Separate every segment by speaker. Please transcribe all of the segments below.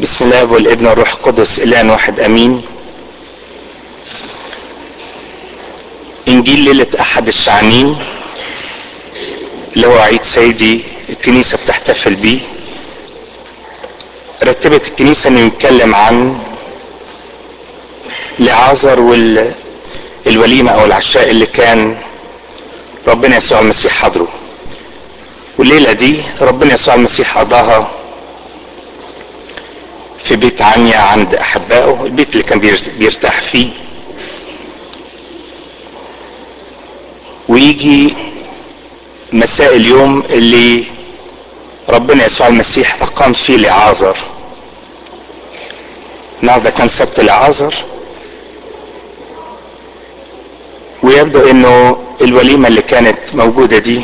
Speaker 1: بسم الله والابن والروح القدس الان واحد امين انجيل ليلة احد الشعانين اللي هو عيد سيدي الكنيسة بتحتفل بيه رتبت الكنيسة انه يتكلم عن لعازر والوليمة او العشاء اللي كان ربنا يسوع المسيح حضره والليلة دي ربنا يسوع المسيح قضاها في بيت عنيا عند احبائه البيت اللي كان بيرتاح فيه ويجي مساء اليوم اللي ربنا يسوع المسيح اقام فيه لعازر النهارده كان سبت لعازر ويبدو انه الوليمه اللي كانت موجوده دي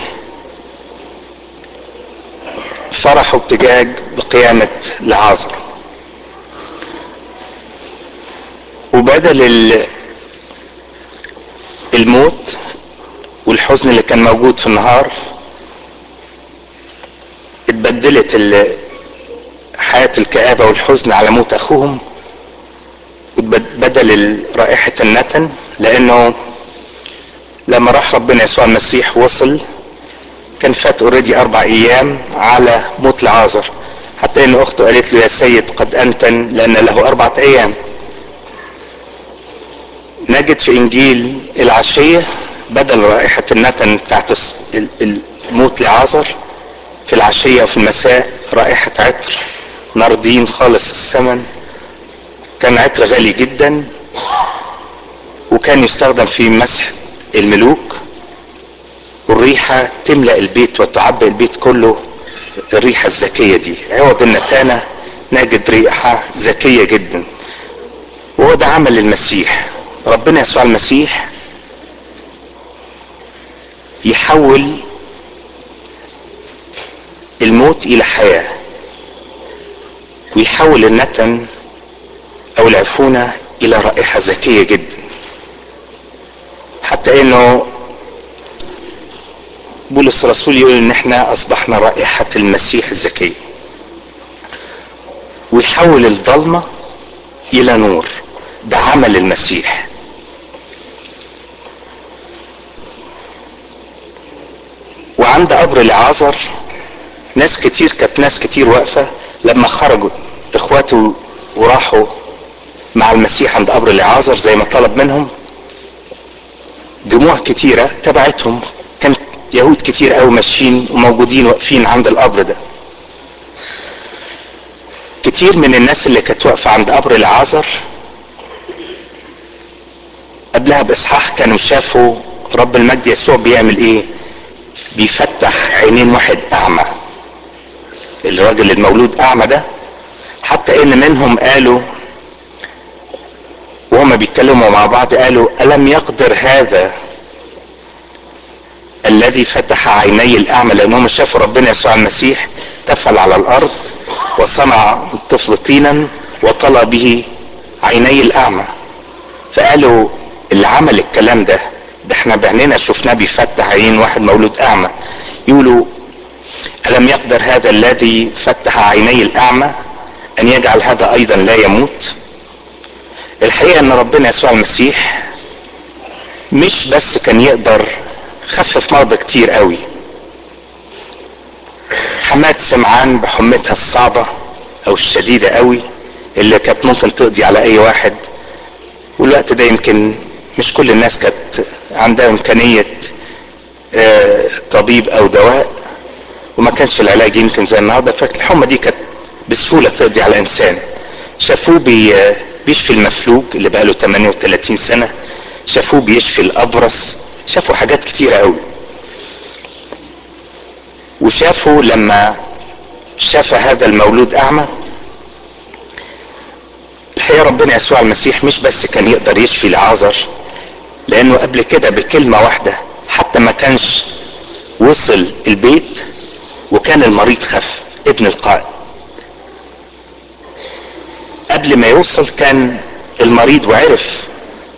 Speaker 1: فرح وابتجاج بقيامه لعازر وبدل الموت والحزن اللي كان موجود في النهار اتبدلت حياة الكآبة والحزن على موت أخوهم بدل رائحة النتن لأنه لما راح ربنا يسوع المسيح وصل كان فات اوريدي أربع أيام على موت لعازر حتى إن أخته قالت له يا سيد قد أنتن لأن له أربعة أيام نجد في انجيل العشيه بدل رائحه النتن بتاعت الموت لعازر في العشيه وفي المساء رائحه عطر ناردين خالص الثمن كان عطر غالي جدا وكان يستخدم في مسح الملوك والريحة تملأ البيت وتعبئ البيت كله الريحة الذكية دي عوض النتانة نجد ريحة ذكية جدا وهو ده عمل المسيح ربنا يسوع المسيح يحول الموت الى حياه ويحول النتن او العفونه الى رائحه ذكيه جدا حتى انه بولس الرسول يقول ان احنا اصبحنا رائحه المسيح الذكيه ويحول الضلمه الى نور ده عمل المسيح وعند قبر لعازر ناس كتير كانت ناس كتير واقفة لما خرجوا اخواته وراحوا مع المسيح عند قبر لعازر زي ما طلب منهم جموع كتيرة تبعتهم كان يهود كتير قوي ماشيين وموجودين واقفين عند القبر ده كتير من الناس اللي كانت واقفة عند قبر لعازر قبلها باصحاح كانوا شافوا رب المجد يسوع بيعمل ايه بيفتح عينين واحد اعمى الراجل المولود اعمى ده حتى ان منهم قالوا وهما بيتكلموا مع بعض قالوا الم يقدر هذا الذي فتح عيني الاعمى لانهم شافوا ربنا يسوع المسيح تفل على الارض وصنع الطفل طينا وطلى به عيني الاعمى فقالوا اللي عمل الكلام ده ده احنا بعيننا شفناه بيفتح عين واحد مولود اعمى يقولوا الم يقدر هذا الذي فتح عيني الاعمى ان يجعل هذا ايضا لا يموت الحقيقه ان ربنا يسوع المسيح مش بس كان يقدر خفف مرضى كتير قوي حماد سمعان بحمتها الصعبة او الشديدة قوي اللي كانت ممكن تقضي على اي واحد والوقت ده يمكن مش كل الناس كانت عندها امكانية طبيب او دواء وما كانش العلاج يمكن زي النهارده فالحمى دي كانت بسهولة تقضي على انسان شافوه بي بيشفي المفلوج اللي بقاله 38 سنة شافوه بيشفي الابرص شافوا حاجات كتيرة قوي وشافوا لما شاف هذا المولود اعمى الحقيقة ربنا يسوع المسيح مش بس كان يقدر يشفي العازر لانه قبل كده بكلمة واحدة حتى ما كانش وصل البيت وكان المريض خف ابن القائد قبل ما يوصل كان المريض وعرف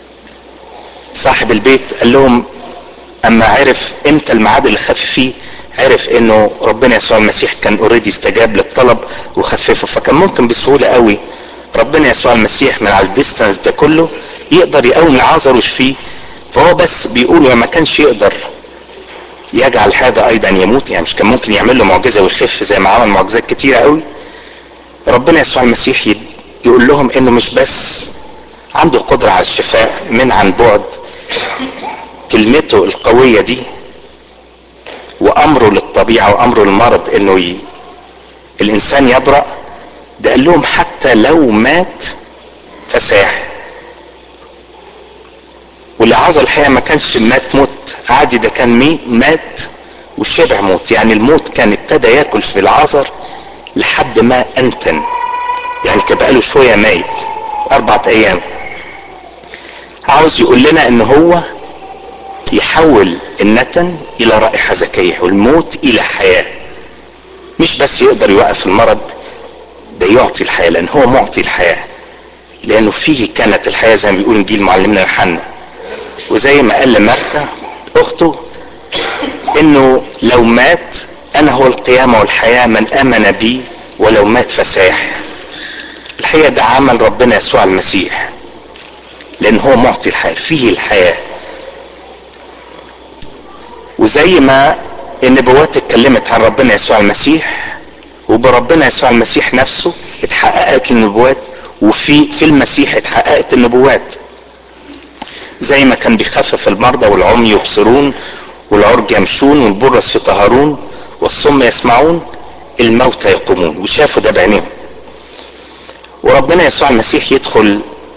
Speaker 1: صاحب البيت قال لهم اما عرف امتى الميعاد اللي خف فيه عرف انه ربنا يسوع المسيح كان اوريدي استجاب للطلب وخففه فكان ممكن بسهوله قوي ربنا يسوع المسيح من على الديستانس ده كله يقدر يقوم لعازر ويشفيه فهو بس بيقول ما كانش يقدر يجعل هذا ايضا يموت يعني مش كان ممكن يعمل له معجزه ويخف زي ما عمل معجزات كتيره قوي ربنا يسوع المسيح يقول لهم انه مش بس عنده قدره على الشفاء من عن بعد كلمته القويه دي وامره للطبيعه وامره للمرض انه ي... الانسان يبرأ ده قال لهم حتى لو مات فساح واللي عظى الحقيقه ما كانش مات موت عادي ده كان مي مات وشبع موت يعني الموت كان ابتدى ياكل في العذر لحد ما انتن يعني كان بقاله شويه ميت اربعة ايام عاوز يقول لنا ان هو يحول النتن الى رائحة زكية والموت الى حياة مش بس يقدر يوقف المرض ده يعطي الحياة لان هو معطي الحياة لانه فيه كانت الحياة زي ما بيقول انجيل معلمنا يوحنا وزي ما قال لمرثا اخته انه لو مات انا هو القيامة والحياة من امن بي ولو مات فساح الحقيقة ده عمل ربنا يسوع المسيح لان هو معطي الحياة فيه الحياة وزي ما النبوات اتكلمت عن ربنا يسوع المسيح وبربنا يسوع المسيح نفسه اتحققت النبوات وفي في المسيح اتحققت النبوات زي ما كان بيخفف المرضى والعمي يبصرون والعرج يمشون والبرص يطهرون والصم يسمعون الموتى يقومون وشافوا ده بعينيهم وربنا يسوع المسيح يدخل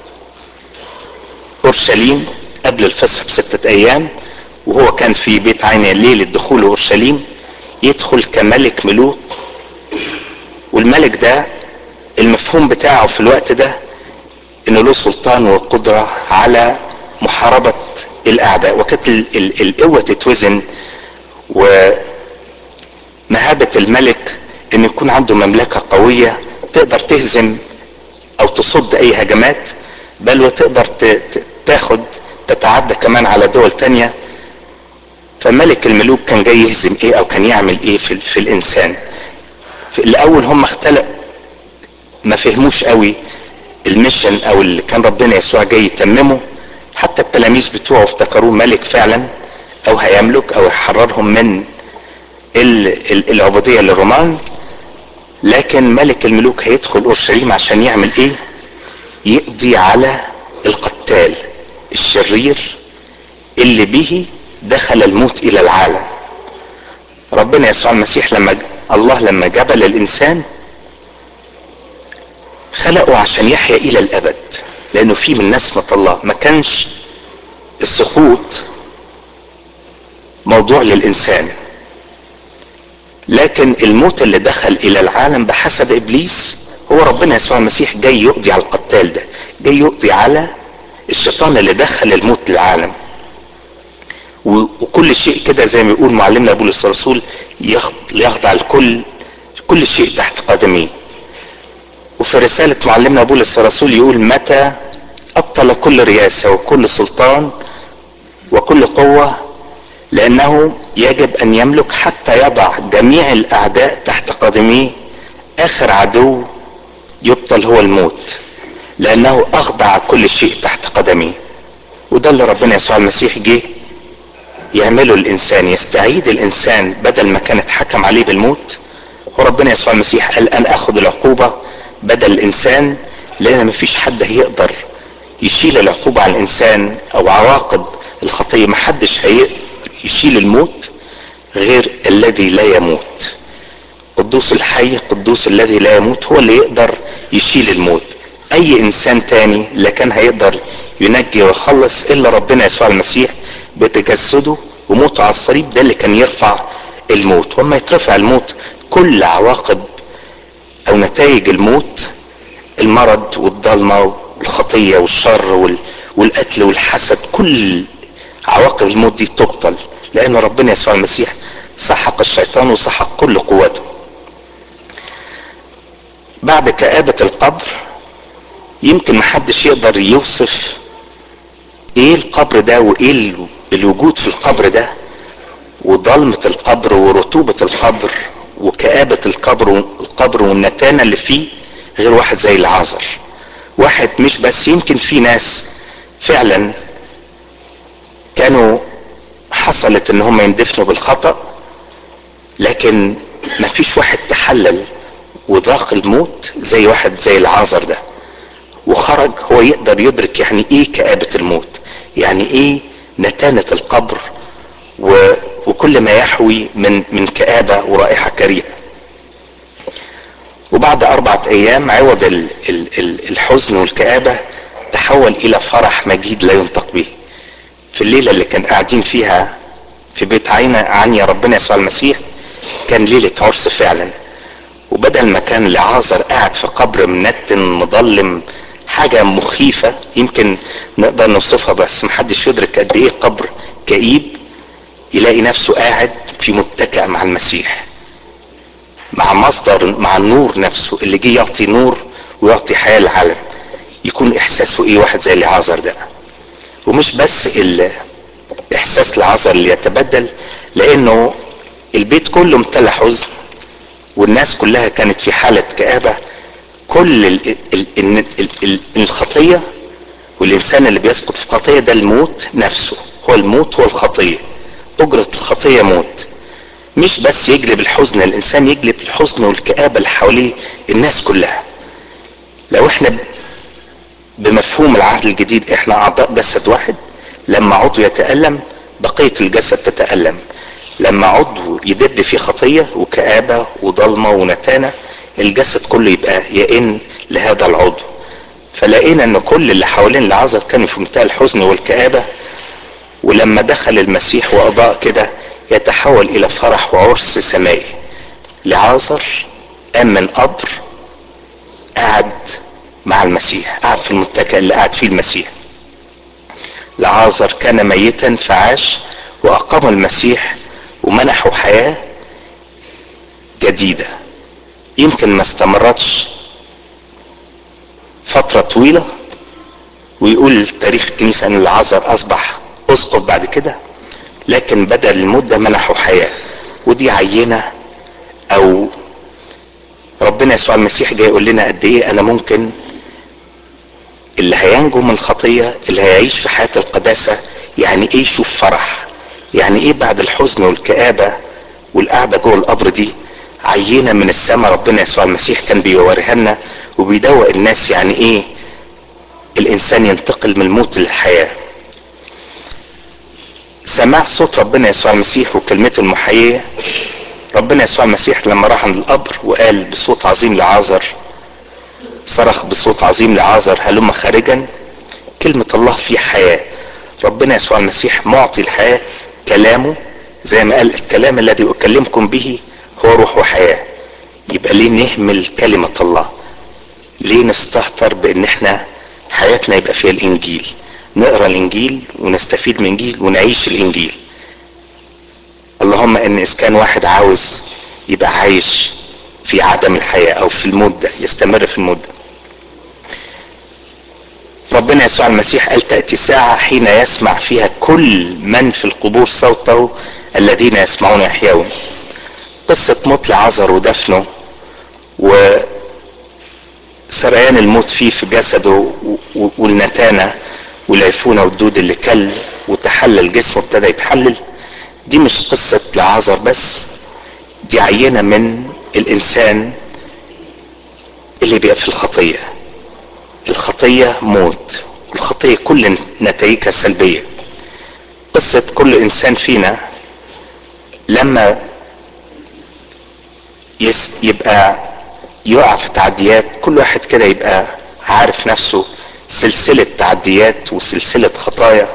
Speaker 1: اورشليم قبل الفصح بستة ايام وهو كان في بيت عين ليلة دخول اورشليم يدخل كملك ملوك والملك ده المفهوم بتاعه في الوقت ده انه له سلطان وقدرة على محاربة الاعداء وكانت القوة تتوزن ومهابة الملك ان يكون عنده مملكة قوية تقدر تهزم او تصد اي هجمات بل وتقدر تاخد تتعدى كمان على دول تانية فملك الملوك كان جاي يهزم ايه او كان يعمل ايه في, في الانسان في الاول هم اختلق ما فهموش قوي الميشن او اللي كان ربنا يسوع جاي يتممه حتى التلاميذ بتوعه افتكروه ملك فعلا او هيملك او يحررهم من العبودية للرومان لكن ملك الملوك هيدخل اورشليم عشان يعمل ايه يقضي على القتال الشرير اللي به دخل الموت الى العالم ربنا يسوع المسيح لما الله لما جبل الانسان خلقه عشان يحيا الى الابد لانه في من نسمة الله ما كانش السقوط موضوع للانسان لكن الموت اللي دخل الى العالم بحسب ابليس هو ربنا يسوع المسيح جاي يقضي على القتال ده جاي يقضي على الشيطان اللي دخل الموت للعالم وكل شيء كده زي ما يقول معلمنا بولس الرسول يخضع الكل كل شيء تحت قدميه وفي رسالة معلمنا بولس الرسول يقول متى أبطل كل رياسة وكل سلطان وكل قوة لأنه يجب أن يملك حتى يضع جميع الأعداء تحت قدميه آخر عدو يبطل هو الموت لأنه أخضع كل شيء تحت قدميه وده اللي ربنا يسوع المسيح جه يعمله الإنسان يستعيد الإنسان بدل ما كانت حكم عليه بالموت وربنا يسوع المسيح قال أن أخذ العقوبة بدل الإنسان لأن مفيش حد هيقدر يشيل العقوبة عن الإنسان أو عواقب الخطية محدش هيقدر يشيل الموت غير الذي لا يموت قدوس الحي قدوس الذي لا يموت هو اللي يقدر يشيل الموت اي انسان تاني لا كان هيقدر ينجي ويخلص الا ربنا يسوع المسيح بتجسده وموته على الصليب ده اللي كان يرفع الموت وما يترفع الموت كل عواقب او نتائج الموت المرض والضلمة والخطية والشر والقتل والحسد كل عواقب الموت دي تبطل لان ربنا يسوع المسيح سحق الشيطان وسحق كل قوته بعد كآبة القبر يمكن محدش يقدر يوصف ايه القبر ده وايه الوجود في القبر ده وضلمة القبر ورطوبة القبر وكآبة القبر القبر والنتانة اللي فيه غير واحد زي العازر واحد مش بس يمكن في ناس فعلا كانوا حصلت ان هم يندفنوا بالخطأ لكن ما فيش واحد تحلل وذاق الموت زي واحد زي العازر ده وخرج هو يقدر يدرك يعني ايه كآبة الموت يعني ايه نتانة القبر و وكل ما يحوي من من كآبة ورائحة كريهة وبعد أربعة أيام عوض ال ال ال الحزن والكآبة تحول إلى فرح مجيد لا ينطق به في الليلة اللي كان قاعدين فيها في بيت عينة عنيا ربنا يسوع المسيح كان ليلة عرس فعلا وبدل ما كان لعازر قاعد في قبر منتن مظلم حاجة مخيفة يمكن نقدر نوصفها بس محدش يدرك قد ايه قبر كئيب يلاقي نفسه قاعد في متكئ مع المسيح مع مصدر مع النور نفسه اللي جه يعطي نور ويعطي حياة للعالم يكون احساسه ايه واحد زي العازر ده ومش بس الاحساس العازر اللي يتبدل لانه البيت كله امتلى حزن والناس كلها كانت في حالة كآبة كل ال ال ال ال ال الخطية والإنسان اللي بيسقط في خطية ده الموت نفسه هو الموت هو الخطية أجرة الخطية موت مش بس يجلب الحزن الإنسان يجلب الحزن والكآبة اللي حواليه الناس كلها لو احنا بمفهوم العهد الجديد احنا أعضاء جسد واحد لما عضو يتألم بقية الجسد تتألم لما عضو يدب في خطية وكآبة وضلمة ونتانة الجسد كله يبقى يئن لهذا العضو فلقينا ان كل اللي حوالين العازر كانوا في منتهى الحزن والكآبة ولما دخل المسيح واضاء كده يتحول الى فرح وعرس سمائي لعازر قام من قبر قعد مع المسيح قعد في المتكئ اللي قعد فيه المسيح لعازر كان ميتا فعاش واقام المسيح ومنحه حياة جديدة يمكن ما استمرتش فترة طويلة ويقول تاريخ الكنيسة ان العازر اصبح اسقط بعد كده لكن بدل المدة منحه حياة ودي عينة او ربنا يسوع المسيح جاي يقول لنا قد ايه انا ممكن اللي هينجو من الخطية اللي هيعيش في حياة القداسة يعني ايه يشوف فرح يعني ايه بعد الحزن والكآبة والقعدة جوه القبر دي عينة من السماء ربنا يسوع المسيح كان بيوريها لنا وبيدوق الناس يعني ايه الانسان ينتقل من الموت للحياة سماع صوت ربنا يسوع المسيح وكلمته المحيية ربنا يسوع المسيح لما راح عند القبر وقال بصوت عظيم لعازر صرخ بصوت عظيم لعازر هلم خارجا كلمة الله فيه حياة ربنا يسوع المسيح معطي الحياة كلامه زي ما قال الكلام الذي أكلمكم به هو روح وحياة يبقى ليه نهمل كلمة الله ليه نستهتر بان احنا حياتنا يبقى فيها الانجيل نقرا الانجيل ونستفيد من الانجيل ونعيش الانجيل اللهم ان اذا كان واحد عاوز يبقى عايش في عدم الحياة او في الموت ده يستمر في الموت ده ربنا يسوع المسيح قال تأتي ساعة حين يسمع فيها كل من في القبور صوته الذين يسمعون يحيون قصة موت لعذر ودفنه و سريان الموت فيه في جسده والنتانة والعفونة والدود اللي كل وتحلل جسمه ابتدى يتحلل دي مش قصة لعازر بس دي عينة من الإنسان اللي بيبقى في الخطية الخطية موت الخطية كل نتائجها سلبية قصة كل إنسان فينا لما يبقى يقع في تعديات كل واحد كده يبقى عارف نفسه سلسلة تعديات وسلسلة خطايا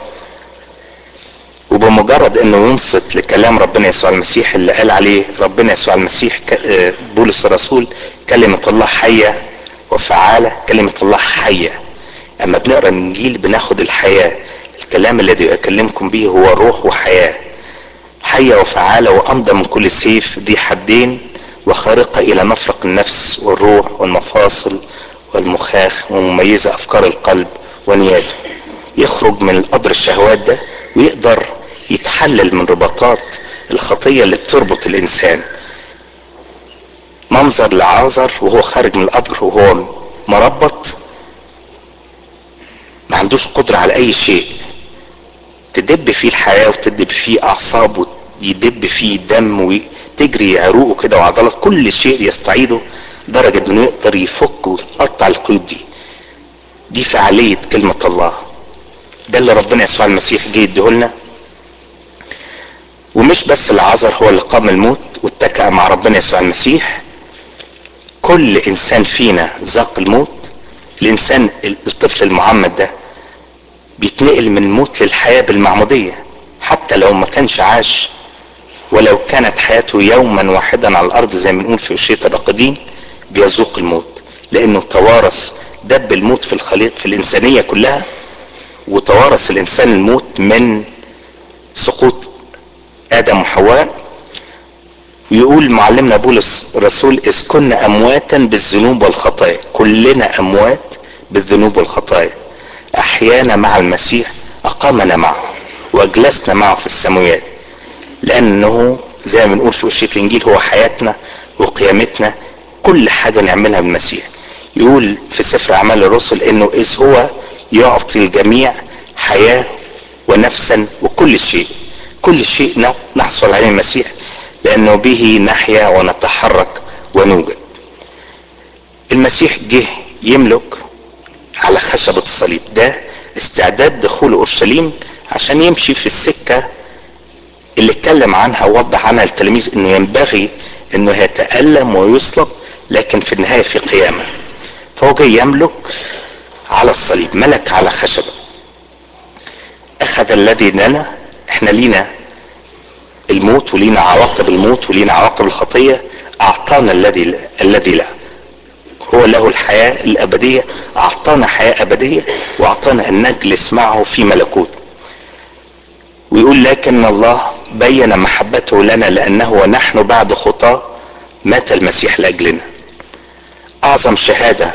Speaker 1: وبمجرد انه ينصت لكلام ربنا يسوع المسيح اللي قال عليه ربنا يسوع المسيح بولس الرسول كلمة الله حية وفعالة كلمة الله حية اما بنقرا الانجيل بناخد الحياة الكلام الذي اكلمكم به هو روح وحياة حية وفعالة وامضى من كل سيف ذي حدين وخارقة إلى مفرق النفس والروح والمفاصل والمخاخ ومميزة أفكار القلب ونياته يخرج من القبر الشهوات ده ويقدر يتحلل من رباطات الخطية اللي بتربط الانسان منظر لعازر وهو خارج من القبر وهو مربط ما عندوش قدرة على اي شيء تدب فيه الحياة وتدب فيه اعصاب ويدب فيه دم وتجري عروقه كده وعضلات كل شيء يستعيده لدرجة انه يقدر يفك ويقطع القيود دي دي فعالية كلمة الله ده اللي ربنا يسوع المسيح جه يديهولنا ومش بس العذر هو اللي قام الموت واتكأ مع ربنا يسوع المسيح كل انسان فينا ذاق الموت الانسان الطفل المعمد ده بيتنقل من الموت للحياة بالمعمودية حتى لو ما كانش عاش ولو كانت حياته يوما واحدا على الارض زي ما بنقول في وشية الراقدين بيذوق الموت لانه توارث دب الموت في الخليق في الانسانية كلها وتوارث الانسان الموت من سقوط ادم وحواء ويقول معلمنا بولس الرسول اذ كنا امواتا بالذنوب والخطايا كلنا اموات بالذنوب والخطايا احيانا مع المسيح اقامنا معه واجلسنا معه في السماوات لانه زي ما بنقول في وشية الانجيل هو حياتنا وقيامتنا كل حاجة نعملها بالمسيح يقول في سفر اعمال الرسل انه اذ هو يعطي الجميع حياة ونفسا وكل شيء كل شيء نحصل عليه المسيح لانه به نحيا ونتحرك ونوجد المسيح جه يملك على خشبة الصليب ده استعداد دخول اورشليم عشان يمشي في السكة اللي اتكلم عنها ووضح عنها التلاميذ انه ينبغي انه يتألم ويصلب لكن في النهاية في قيامة فهو جاي يملك على الصليب ملك على خشبة اخذ الذي لنا احنا لينا الموت ولينا عواقب الموت ولينا عواقب الخطية اعطانا الذي الذي له هو له الحياة الابدية اعطانا حياة ابدية واعطانا ان نجلس معه في ملكوت ويقول لكن الله بين محبته لنا لانه ونحن بعد خطاه مات المسيح لاجلنا اعظم شهاده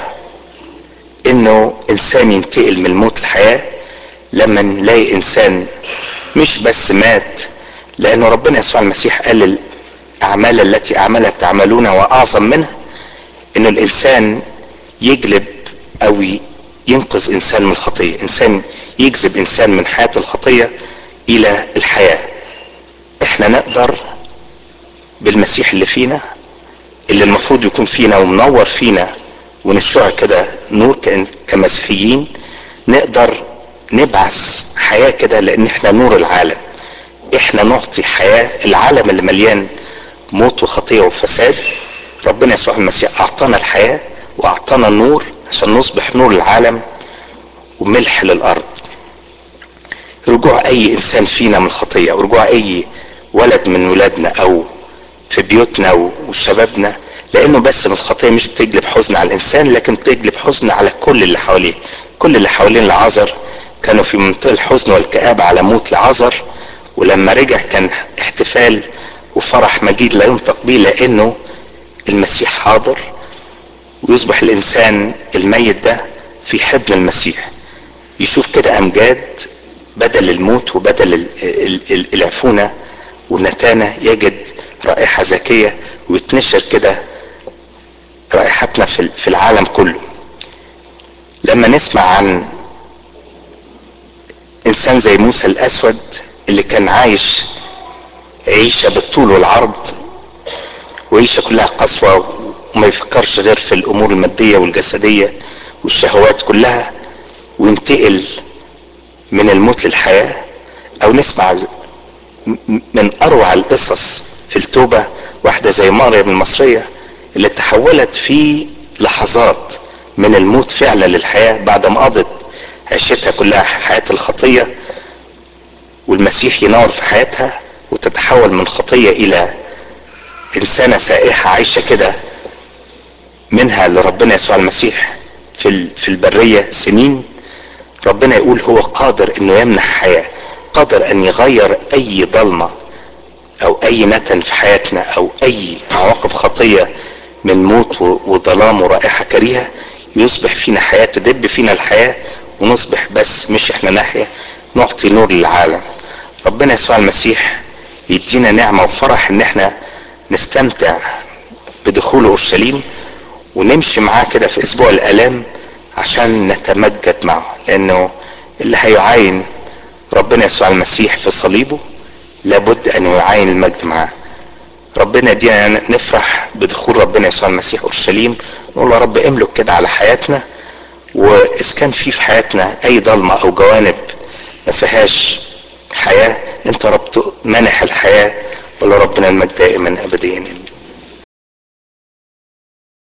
Speaker 1: انه انسان ينتقل من الموت للحياه لما نلاقي انسان مش بس مات لانه ربنا يسوع المسيح قال الاعمال التي اعملها تعملون واعظم منها انه الانسان يجلب او ينقذ انسان من الخطيه انسان يجذب انسان من حياه الخطيه الى الحياه احنا نقدر بالمسيح اللي فينا اللي المفروض يكون فينا ومنور فينا ونشع كده نور كمسيحيين نقدر نبعث حياة كده لان احنا نور العالم احنا نعطي حياة العالم اللي مليان موت وخطية وفساد ربنا يسوع المسيح اعطانا الحياة واعطانا النور عشان نصبح نور العالم وملح للارض رجوع اي انسان فينا من الخطية او رجوع اي ولد من ولادنا او في بيوتنا وشبابنا لانه بس من الخطيه مش بتجلب حزن على الانسان لكن بتجلب حزن على كل اللي حواليه كل اللي حوالين العذر كانوا في منتهى الحزن والكآبة على موت العذر ولما رجع كان احتفال وفرح مجيد لا ينطق به لانه المسيح حاضر ويصبح الانسان الميت ده في حضن المسيح يشوف كده امجاد بدل الموت وبدل العفونه والنتانه يجد رائحه زكيه ويتنشر كده رائحتنا في العالم كله لما نسمع عن انسان زي موسى الاسود اللي كان عايش عيشة بالطول والعرض وعيشة كلها قسوة وما يفكرش غير في الامور المادية والجسدية والشهوات كلها وينتقل من الموت للحياة او نسمع من اروع القصص في التوبة واحدة زي مريم المصرية اللي تحولت في لحظات من الموت فعلا للحياة بعد ما قضت عيشتها كلها حياة الخطية والمسيح ينور في حياتها وتتحول من خطية إلى إنسانة سائحة عايشة كده منها لربنا يسوع المسيح في في البرية سنين ربنا يقول هو قادر انه يمنح حياة قادر ان يغير اي ضلمة او اي نتن في حياتنا او اي عواقب خطية من موت وظلام ورائحة كريهة يصبح فينا حياة تدب فينا الحياة ونصبح بس مش احنا ناحية نعطي نور للعالم ربنا يسوع المسيح يدينا نعمة وفرح ان احنا نستمتع بدخول اورشليم ونمشي معاه كده في اسبوع الالام عشان نتمجد معه لانه اللي هيعاين ربنا يسوع المسيح في صليبه لابد ان يعاين المجد معاه ربنا يدينا نفرح بدخول ربنا يسوع المسيح اورشليم نقول يا رب املك كده على حياتنا واذا كان في في حياتنا اي ضلمه او جوانب ما فيهاش حياه انت رب مانح الحياه ولا ربنا المجد دائما ابديا